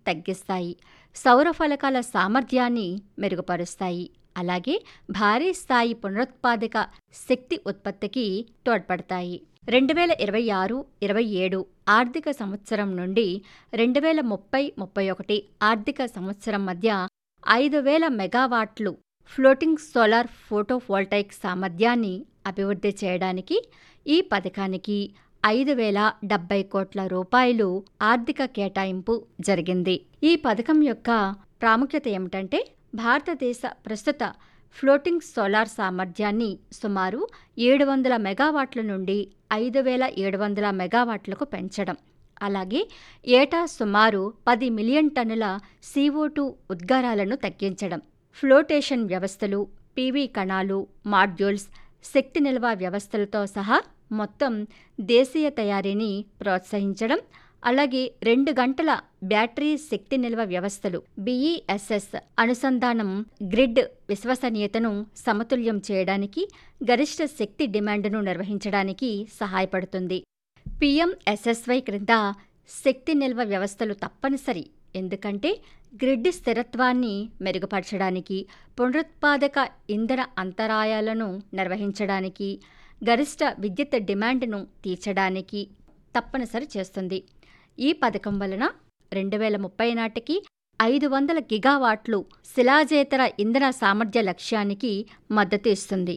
తగ్గిస్తాయి సౌర ఫలకాల సామర్థ్యాన్ని మెరుగుపరుస్తాయి అలాగే భారీ స్థాయి పునరుత్పాదక శక్తి ఉత్పత్తికి తోడ్పడతాయి రెండు వేల ఇరవై ఆరు ఇరవై ఏడు ఆర్థిక సంవత్సరం నుండి రెండు వేల ముప్పై ముప్పై ఒకటి ఆర్థిక సంవత్సరం మధ్య ఐదు వేల మెగావాట్లు ఫ్లోటింగ్ సోలార్ ఫోటోవోల్టైక్ సామర్థ్యాన్ని అభివృద్ధి చేయడానికి ఈ పథకానికి ఐదు వేల డెబ్బై కోట్ల రూపాయలు ఆర్థిక కేటాయింపు జరిగింది ఈ పథకం యొక్క ప్రాముఖ్యత ఏమిటంటే భారతదేశ ప్రస్తుత ఫ్లోటింగ్ సోలార్ సామర్థ్యాన్ని సుమారు ఏడు వందల మెగావాట్ల నుండి ఐదు వేల ఏడు వందల మెగావాట్లకు పెంచడం అలాగే ఏటా సుమారు పది మిలియన్ టన్నుల CO2 ఉద్గారాలను తగ్గించడం ఫ్లోటేషన్ వ్యవస్థలు పీవీ కణాలు మాడ్యూల్స్ శక్తి నిల్వ వ్యవస్థలతో సహా మొత్తం దేశీయ తయారీని ప్రోత్సహించడం అలాగే రెండు గంటల బ్యాటరీ శక్తి నిల్వ వ్యవస్థలు బిఈఎస్ఎస్ అనుసంధానం గ్రిడ్ విశ్వసనీయతను సమతుల్యం చేయడానికి గరిష్ట శక్తి డిమాండ్ను నిర్వహించడానికి సహాయపడుతుంది పిఎంఎస్ఎస్వై క్రింద శక్తి నిల్వ వ్యవస్థలు తప్పనిసరి ఎందుకంటే గ్రిడ్ స్థిరత్వాన్ని మెరుగుపరచడానికి పునరుత్పాదక ఇంధన అంతరాయాలను నిర్వహించడానికి గరిష్ట విద్యుత్ డిమాండ్ను తీర్చడానికి తప్పనిసరి చేస్తుంది ఈ పథకం వలన రెండు వేల ముప్పై నాటికి ఐదు వందల గిగావాట్లు శిలాజేతర ఇంధన సామర్థ్య లక్ష్యానికి మద్దతు ఇస్తుంది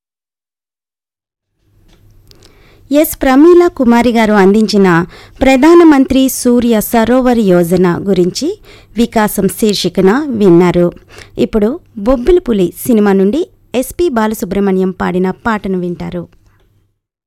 ఎస్ ప్రమీల కుమారి గారు అందించిన ప్రధానమంత్రి సూర్య సరోవర్ యోజన గురించి వికాసం శీర్షికన విన్నారు ఇప్పుడు బొబ్బిలి పులి సినిమా నుండి ఎస్పి బాలసుబ్రహ్మణ్యం పాడిన పాటను వింటారు